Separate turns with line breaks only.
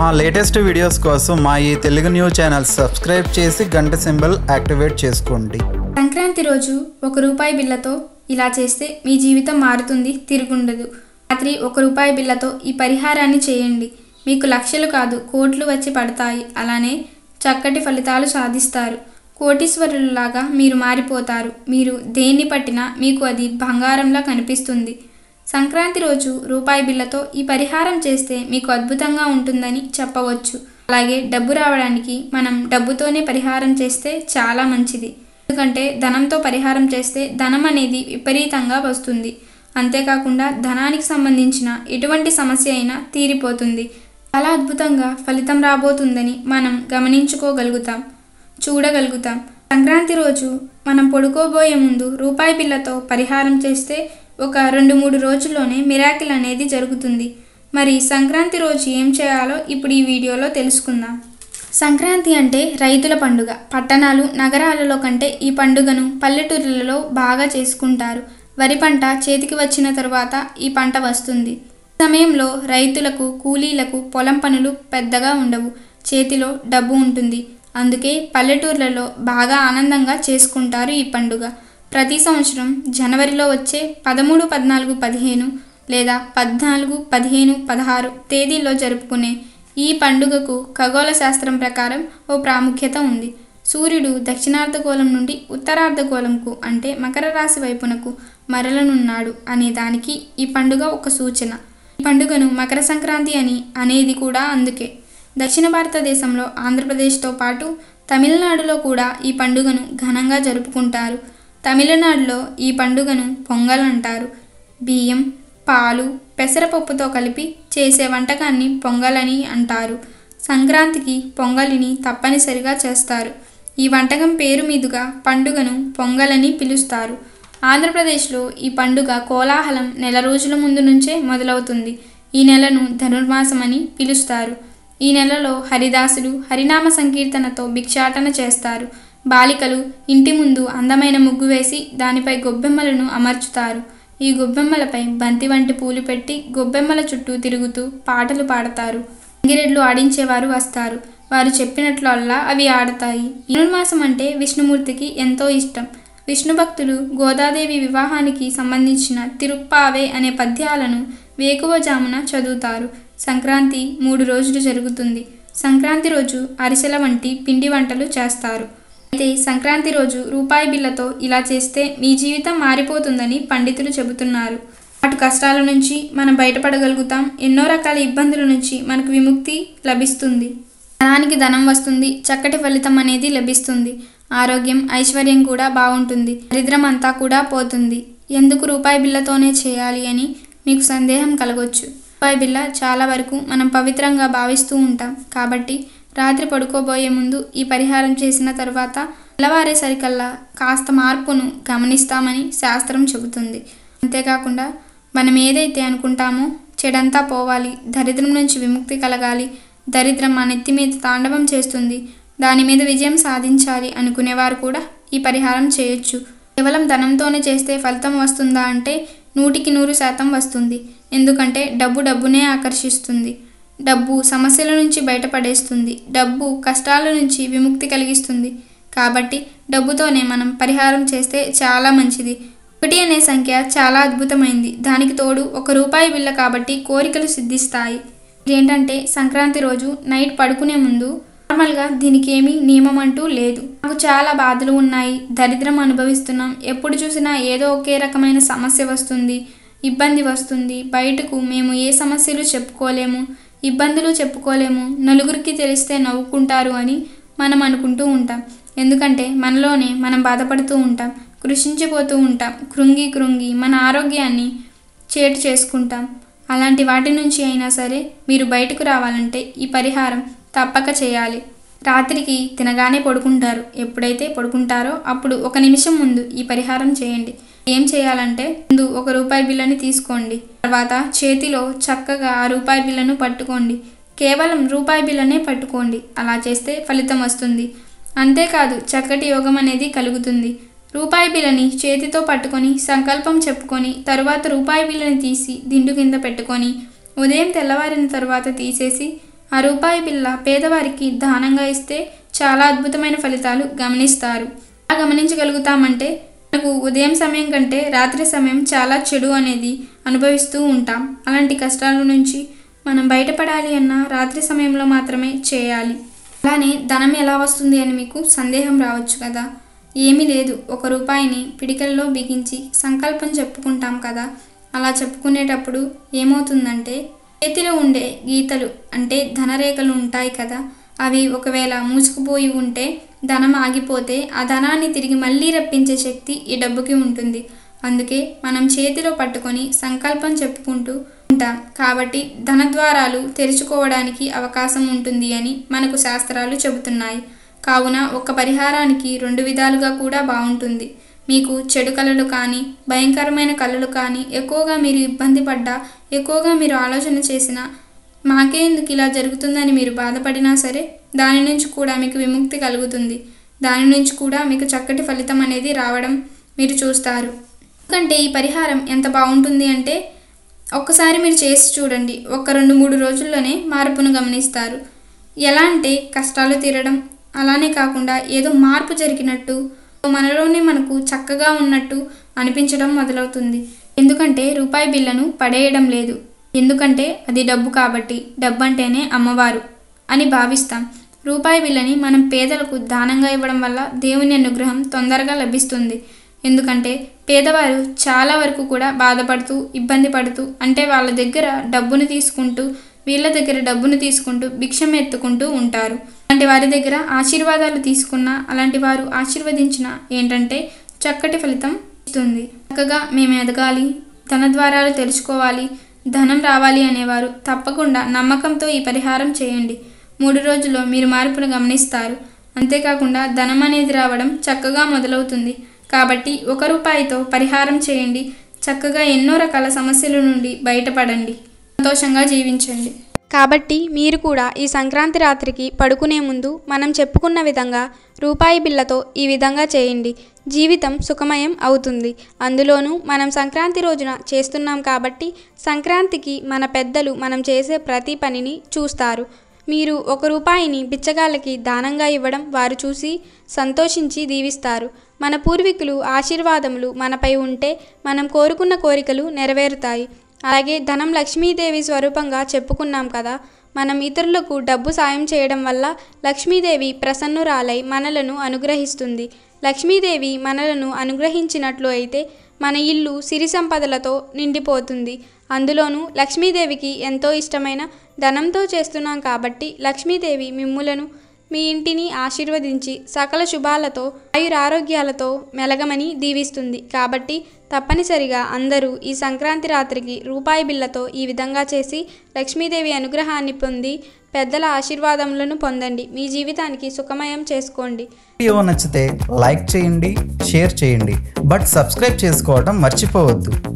మా latest videos కోసం మా ఈ తెలుగు న్యూస్ ఛానల్ సబ్స్క్రైబ్ చేసి గంట సింబల్ యాక్టివేట్ చేసుకోండి
సంక్రాంతి రోజు ఒక రూపాయి బిళ్ళతో ఇలా చేస్తే మీ జీవితం మారుతుంది తిరుగుండదు రాత్రి ఒక రూపాయి బిళ్ళతో ఈ పరిహారాన్ని చేయండి మీకు లక్షలు కాదు కోట్లు వచ్చి పడతాయి అలానే చక్కటి ఫలితాలు సాధిస్తారు కోటీశ్వరులాగా మీరు మారిపోతారు మీరు దేన్ని పట్టినా మీకు అది బంగారంలా కనిపిస్తుంది సంక్రాంతి రోజు రూపాయి బిళ్ళతో ఈ పరిహారం చేస్తే మీకు అద్భుతంగా ఉంటుందని చెప్పవచ్చు అలాగే డబ్బు రావడానికి మనం డబ్బుతోనే పరిహారం చేస్తే చాలా మంచిది ఎందుకంటే ధనంతో పరిహారం చేస్తే ధనం అనేది విపరీతంగా వస్తుంది అంతేకాకుండా ధనానికి సంబంధించిన ఎటువంటి సమస్య అయినా తీరిపోతుంది చాలా అద్భుతంగా ఫలితం రాబోతుందని మనం గమనించుకోగలుగుతాం చూడగలుగుతాం సంక్రాంతి రోజు మనం పడుకోబోయే ముందు రూపాయి బిళ్ళతో పరిహారం చేస్తే ఒక రెండు మూడు రోజుల్లోనే మిరాకిల్ అనేది జరుగుతుంది మరి సంక్రాంతి రోజు ఏం చేయాలో ఇప్పుడు ఈ వీడియోలో తెలుసుకుందాం సంక్రాంతి అంటే రైతుల పండుగ పట్టణాలు నగరాలలో కంటే ఈ పండుగను పల్లెటూర్లలో బాగా చేసుకుంటారు వరి పంట చేతికి వచ్చిన తరువాత ఈ పంట వస్తుంది ఈ సమయంలో రైతులకు కూలీలకు పొలం పనులు పెద్దగా ఉండవు చేతిలో డబ్బు ఉంటుంది అందుకే పల్లెటూర్లలో బాగా ఆనందంగా చేసుకుంటారు ఈ పండుగ ప్రతి సంవత్సరం జనవరిలో వచ్చే పదమూడు పద్నాలుగు పదిహేను లేదా పద్నాలుగు పదిహేను పదహారు తేదీల్లో జరుపుకునే ఈ పండుగకు ఖగోళ శాస్త్రం ప్రకారం ఓ ప్రాముఖ్యత ఉంది సూర్యుడు దక్షిణార్ధగోళం నుండి ఉత్తరార్ధగోళంకు అంటే మకర రాశి వైపునకు మరలనున్నాడు అనే దానికి ఈ పండుగ ఒక సూచన ఈ పండుగను మకర సంక్రాంతి అని అనేది కూడా అందుకే దక్షిణ భారతదేశంలో ఆంధ్రప్రదేశ్తో పాటు తమిళనాడులో కూడా ఈ పండుగను ఘనంగా జరుపుకుంటారు తమిళనాడులో ఈ పండుగను పొంగల్ అంటారు బియ్యం పాలు పెసరపప్పుతో కలిపి చేసే వంటకాన్ని పొంగలని అంటారు సంక్రాంతికి పొంగలిని తప్పనిసరిగా చేస్తారు ఈ వంటకం పేరు మీదుగా పండుగను పొంగలని పిలుస్తారు ఆంధ్రప్రదేశ్లో ఈ పండుగ కోలాహలం నెల రోజుల ముందు నుంచే మొదలవుతుంది ఈ నెలను ధనుర్మాసం అని పిలుస్తారు ఈ నెలలో హరిదాసులు హరినామ సంకీర్తనతో భిక్షాటన చేస్తారు బాలికలు ఇంటి ముందు అందమైన ముగ్గు వేసి దానిపై గొబ్బెమ్మలను అమర్చుతారు ఈ గొబ్బెమ్మలపై బంతి వంటి పూలు పెట్టి గొబ్బెమ్మల చుట్టూ తిరుగుతూ పాటలు పాడతారు అంగిరెడ్లు ఆడించేవారు వస్తారు వారు చెప్పినట్లల్లా అవి ఆడతాయి ధనుర్మాసం అంటే విష్ణుమూర్తికి ఎంతో ఇష్టం విష్ణు భక్తులు గోదాదేవి వివాహానికి సంబంధించిన తిరుప్పావే అనే పద్యాలను వేకువజామున చదువుతారు సంక్రాంతి మూడు రోజులు జరుగుతుంది సంక్రాంతి రోజు అరిసెల వంటి పిండి వంటలు చేస్తారు అయితే సంక్రాంతి రోజు రూపాయి బిళ్ళతో ఇలా చేస్తే మీ జీవితం మారిపోతుందని పండితులు చెబుతున్నారు అటు కష్టాల నుంచి మనం బయటపడగలుగుతాం ఎన్నో రకాల ఇబ్బందుల నుంచి మనకు విముక్తి లభిస్తుంది ధనానికి ధనం వస్తుంది చక్కటి ఫలితం అనేది లభిస్తుంది ఆరోగ్యం ఐశ్వర్యం కూడా బాగుంటుంది దరిద్రం అంతా కూడా పోతుంది ఎందుకు రూపాయి బిళ్ళతోనే చేయాలి అని మీకు సందేహం కలగొచ్చు రూపాయి బిళ్ళ చాలా వరకు మనం పవిత్రంగా భావిస్తూ ఉంటాం కాబట్టి రాత్రి పడుకోబోయే ముందు ఈ పరిహారం చేసిన తర్వాత తెల్లవారేసరికల్లా కాస్త మార్పును గమనిస్తామని శాస్త్రం చెబుతుంది అంతేకాకుండా మనం ఏదైతే అనుకుంటామో చెడంతా పోవాలి దరిద్రం నుంచి విముక్తి కలగాలి దరిద్రం మన నెత్తి మీద తాండవం చేస్తుంది దాని మీద విజయం సాధించాలి అనుకునేవారు కూడా ఈ పరిహారం చేయొచ్చు కేవలం ధనంతోనే చేస్తే ఫలితం వస్తుందా అంటే నూటికి నూరు శాతం వస్తుంది ఎందుకంటే డబ్బు డబ్బునే ఆకర్షిస్తుంది డబ్బు సమస్యల నుంచి బయటపడేస్తుంది డబ్బు కష్టాల నుంచి విముక్తి కలిగిస్తుంది కాబట్టి డబ్బుతోనే మనం పరిహారం చేస్తే చాలా మంచిది ఒకటి అనే సంఖ్య చాలా అద్భుతమైంది దానికి తోడు ఒక రూపాయి బిళ్ళ కాబట్టి కోరికలు సిద్ధిస్తాయి ఏంటంటే సంక్రాంతి రోజు నైట్ పడుకునే ముందు నార్మల్గా దీనికి ఏమీ నియమం అంటూ లేదు నాకు చాలా బాధలు ఉన్నాయి దరిద్రం అనుభవిస్తున్నాం ఎప్పుడు చూసినా ఏదో ఒకే రకమైన సమస్య వస్తుంది ఇబ్బంది వస్తుంది బయటకు మేము ఏ సమస్యలు చెప్పుకోలేము ఇబ్బందులు చెప్పుకోలేము నలుగురికి తెలిస్తే నవ్వుకుంటారు అని మనం అనుకుంటూ ఉంటాం ఎందుకంటే మనలోనే మనం బాధపడుతూ ఉంటాం కృషించిపోతూ ఉంటాం కృంగి కృంగి మన ఆరోగ్యాన్ని చేటు చేసుకుంటాం అలాంటి వాటి నుంచి అయినా సరే మీరు బయటకు రావాలంటే ఈ పరిహారం తప్పక చేయాలి రాత్రికి తినగానే పడుకుంటారు ఎప్పుడైతే పడుకుంటారో అప్పుడు ఒక నిమిషం ముందు ఈ పరిహారం చేయండి ఏం చేయాలంటే ముందు ఒక రూపాయి బిల్లని తీసుకోండి తర్వాత చేతిలో చక్కగా ఆ రూపాయి బిల్లను పట్టుకోండి కేవలం రూపాయి బిల్లనే పట్టుకోండి అలా చేస్తే ఫలితం వస్తుంది అంతేకాదు చక్కటి యోగం అనేది కలుగుతుంది రూపాయి బిల్లని చేతితో పట్టుకొని సంకల్పం చెప్పుకొని తరువాత రూపాయి బిల్లని తీసి దిండు కింద పెట్టుకొని ఉదయం తెల్లవారిన తర్వాత తీసేసి ఆ రూపాయి బిళ్ళ పేదవారికి దానంగా ఇస్తే చాలా అద్భుతమైన ఫలితాలు గమనిస్తారు ఎలా గమనించగలుగుతామంటే మనకు ఉదయం సమయం కంటే రాత్రి సమయం చాలా చెడు అనేది అనుభవిస్తూ ఉంటాం అలాంటి కష్టాల నుంచి మనం బయటపడాలి అన్న రాత్రి సమయంలో మాత్రమే చేయాలి అలానే ధనం ఎలా వస్తుంది అని మీకు సందేహం రావచ్చు కదా ఏమీ లేదు ఒక రూపాయిని పిడికల్లో బిగించి సంకల్పం చెప్పుకుంటాం కదా అలా చెప్పుకునేటప్పుడు ఏమవుతుందంటే చేతిలో ఉండే గీతలు అంటే ధనరేఖలు ఉంటాయి కదా అవి ఒకవేళ మూసుకుపోయి ఉంటే ధనం ఆగిపోతే ఆ ధనాన్ని తిరిగి మళ్ళీ రప్పించే శక్తి ఈ డబ్బుకి ఉంటుంది అందుకే మనం చేతిలో పట్టుకొని సంకల్పం చెప్పుకుంటూ ఉంటాం కాబట్టి ధన ద్వారాలు తెరుచుకోవడానికి అవకాశం ఉంటుంది అని మనకు శాస్త్రాలు చెబుతున్నాయి కావున ఒక పరిహారానికి రెండు విధాలుగా కూడా బాగుంటుంది మీకు చెడు కళలు కానీ భయంకరమైన కళలు కానీ ఎక్కువగా మీరు ఇబ్బంది పడ్డా ఎక్కువగా మీరు ఆలోచన చేసినా మాకే ఎందుకు ఇలా జరుగుతుందని మీరు బాధపడినా సరే దాని నుంచి కూడా మీకు విముక్తి కలుగుతుంది దాని నుంచి కూడా మీకు చక్కటి ఫలితం అనేది రావడం మీరు చూస్తారు ఎందుకంటే ఈ పరిహారం ఎంత బాగుంటుంది అంటే ఒక్కసారి మీరు చేసి చూడండి ఒక రెండు మూడు రోజుల్లోనే మార్పును గమనిస్తారు ఎలా అంటే కష్టాలు తీరడం అలానే కాకుండా ఏదో మార్పు జరిగినట్టు మనలోనే మనకు చక్కగా ఉన్నట్టు అనిపించడం మొదలవుతుంది ఎందుకంటే రూపాయి బిళ్ళను పడేయడం లేదు ఎందుకంటే అది డబ్బు కాబట్టి డబ్బు అంటేనే అమ్మవారు అని భావిస్తాం రూపాయి బిళ్ళని మనం పేదలకు దానంగా ఇవ్వడం వల్ల దేవుని అనుగ్రహం తొందరగా లభిస్తుంది ఎందుకంటే పేదవారు చాలా వరకు కూడా బాధపడుతూ ఇబ్బంది పడుతూ అంటే వాళ్ళ దగ్గర డబ్బును తీసుకుంటూ వీళ్ళ దగ్గర డబ్బును తీసుకుంటూ భిక్షం ఎత్తుకుంటూ ఉంటారు అలాంటి వారి దగ్గర ఆశీర్వాదాలు తీసుకున్న అలాంటి వారు ఆశీర్వదించిన ఏంటంటే చక్కటి ఫలితం ఇస్తుంది చక్కగా మేము ఎదగాలి ధన ద్వారాలు తెరుచుకోవాలి ధనం రావాలి అనేవారు తప్పకుండా నమ్మకంతో ఈ పరిహారం చేయండి మూడు రోజుల్లో మీరు మార్పును గమనిస్తారు అంతేకాకుండా ధనం అనేది రావడం చక్కగా మొదలవుతుంది కాబట్టి ఒక రూపాయితో పరిహారం చేయండి చక్కగా ఎన్నో రకాల సమస్యల నుండి బయటపడండి సంతోషంగా జీవించండి
కాబట్టి మీరు కూడా ఈ సంక్రాంతి రాత్రికి పడుకునే ముందు మనం చెప్పుకున్న విధంగా రూపాయి బిళ్ళతో ఈ విధంగా చేయండి జీవితం సుఖమయం అవుతుంది అందులోనూ మనం సంక్రాంతి రోజున చేస్తున్నాం కాబట్టి సంక్రాంతికి మన పెద్దలు మనం చేసే ప్రతి పనిని చూస్తారు మీరు ఒక రూపాయిని బిచ్చగాళ్ళకి దానంగా ఇవ్వడం వారు చూసి సంతోషించి దీవిస్తారు మన పూర్వీకులు ఆశీర్వాదములు మనపై ఉంటే మనం కోరుకున్న కోరికలు నెరవేరుతాయి అలాగే ధనం లక్ష్మీదేవి స్వరూపంగా చెప్పుకున్నాం కదా మనం ఇతరులకు డబ్బు సాయం చేయడం వల్ల లక్ష్మీదేవి ప్రసన్నురాలై మనలను అనుగ్రహిస్తుంది లక్ష్మీదేవి మనలను అనుగ్రహించినట్లు అయితే మన ఇల్లు సిరి సంపదలతో నిండిపోతుంది అందులోనూ లక్ష్మీదేవికి ఎంతో ఇష్టమైన ధనంతో చేస్తున్నాం కాబట్టి లక్ష్మీదేవి మిమ్ములను మీ ఇంటిని ఆశీర్వదించి సకల శుభాలతో ఆయురారోగ్యాలతో మెలగమని దీవిస్తుంది కాబట్టి తప్పనిసరిగా అందరూ ఈ సంక్రాంతి రాత్రికి రూపాయి బిళ్ళతో ఈ విధంగా చేసి లక్ష్మీదేవి అనుగ్రహాన్ని పొంది పెద్దల ఆశీర్వాదములను పొందండి మీ జీవితానికి సుఖమయం చేసుకోండి
వీడియో నచ్చితే లైక్ చేయండి షేర్ చేయండి బట్ సబ్స్క్రైబ్ చేసుకోవడం మర్చిపోవద్దు